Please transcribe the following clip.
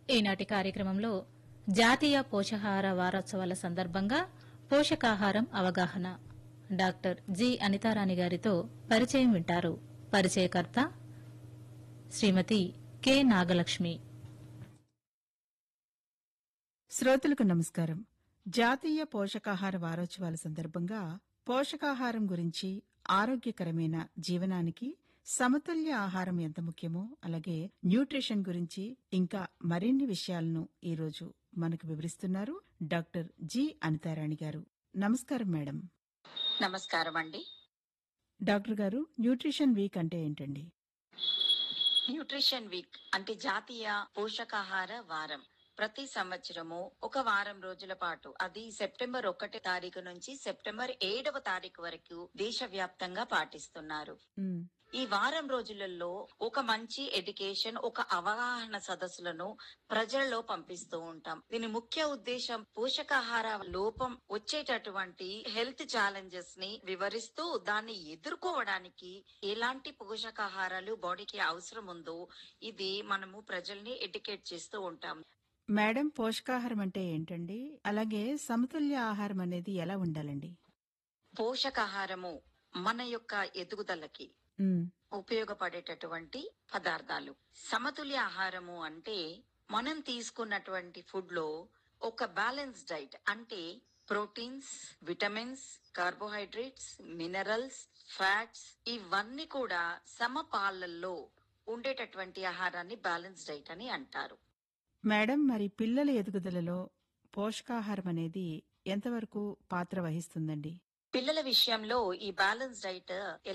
ఈనాటి కార్యక్రమంలో జాతీయ పోషకాహార వారోత్సవాల సందర్భంగా పోషకాహారం అవగాహన డాక్టర్ జి అనితారాణి గారితో పరిచయం వింటారు పరిచయకర్త శ్రీమతి కె నాగలక్ష్మి శ్రోతలకు నమస్కారం జాతీయ పోషకాహార వారోత్సవాల సందర్భంగా పోషకాహారం గురించి ఆరోగ్యకరమైన జీవనానికి సమతుల్య ఆహారం ఎంత ముఖ్యమో అలాగే న్యూట్రిషన్ గురించి ఇంకా మరిన్ని విషయాలను ఈరోజు మనకు వివరిస్తున్నారు డాక్టర్ జి అనితారాణి గారు నమస్కారం మేడం నమస్కారం అండి డాక్టర్ గారు న్యూట్రిషన్ వీక్ అంటే ఏంటండి న్యూట్రిషన్ వీక్ అంటే జాతీయ పోషకాహార వారం ప్రతి సంవత్సరము ఒక వారం రోజుల పాటు అది సెప్టెంబర్ ఒకటి తారీఖు నుంచి సెప్టెంబర్ ఏడవ తారీఖు వరకు దేశవ్యాప్తంగా పాటిస్తున్నారు ఉమ్, ఈ వారం రోజులలో ఒక మంచి ఎడ్యుకేషన్ ఒక అవగాహన సదస్సులను ప్రజల్లో పంపిస్తూ ఉంటాం దీని ముఖ్య ఉద్దేశం పోషకాహార లోపం వచ్చేటటువంటి హెల్త్ ఛాలెంజెస్ ని వివరిస్తూ దాన్ని ఎదుర్కోవడానికి ఎలాంటి పోషకాహారాలు బాడీకి అవసరం ఉందో ఇది మనము ప్రజల్ని ఎడ్యుకేట్ చేస్తూ ఉంటాం మేడం పోషకాహారం అంటే ఏంటండి అలాగే సమతుల్య ఆహారం అనేది ఎలా ఉండాలండి పోషకాహారము మన యొక్క ఎదుగుదలకి ఉమ్, ఉపయోగపడేటటువంటి పదార్థాలు సమతుల్య ఆహారము అంటే మనం తీసుకున్నటువంటి ఫుడ్ లో ఒక బ్యాలెన్స్ డైట్ అంటే proteins vitamins carbohydrates minerals fats ఇవన్నీ కూడా సమపాలల్లో ఉండేటటువంటి ఆహారాన్ని బ్యాలెన్స్ డైట్ అని అంటారు మేడం మరి పిల్లల ఎదుగుదలలో పోషకాహారం అనేది ఎంతవరకు పాత్ర వహిస్తుందండి పిల్లల విషయంలో ఈ బ్యాలెన్స్ డైట్